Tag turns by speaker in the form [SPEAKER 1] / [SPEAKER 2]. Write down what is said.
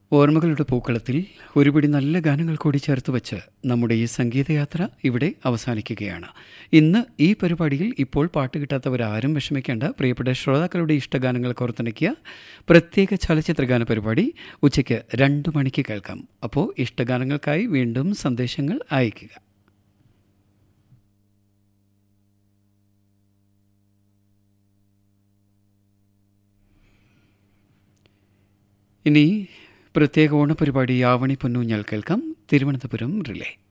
[SPEAKER 1] ഓർമ്മകളുടെ പൂക്കളത്തിൽ ഒരുപിടി നല്ല ഗാനങ്ങൾ കൂടി ചേർത്ത് വെച്ച് നമ്മുടെ ഈ സംഗീതയാത്ര ഇവിടെ അവസാനിക്കുകയാണ് ഇന്ന് ഈ പരിപാടിയിൽ ഇപ്പോൾ പാട്ട് കിട്ടാത്തവരാരും വിഷമിക്കേണ്ട പ്രിയപ്പെട്ട ശ്രോതാക്കളുടെ ഇഷ്ടഗാനങ്ങൾ കോർത്തിണക്കിയ പ്രത്യേക ചലച്ചിത്രഗാന പരിപാടി ഉച്ചയ്ക്ക് രണ്ട് മണിക്ക് കേൾക്കാം അപ്പോൾ ഇഷ്ടഗാനങ്ങൾക്കായി വീണ്ടും സന്ദേശങ്ങൾ അയയ്ക്കുക ഇനി പ്രത്യേക ഓണപരിപാടി ആവണി പൊന്നൂഞ്ഞാൽ കേൾക്കാം തിരുവനന്തപുരം റിലേ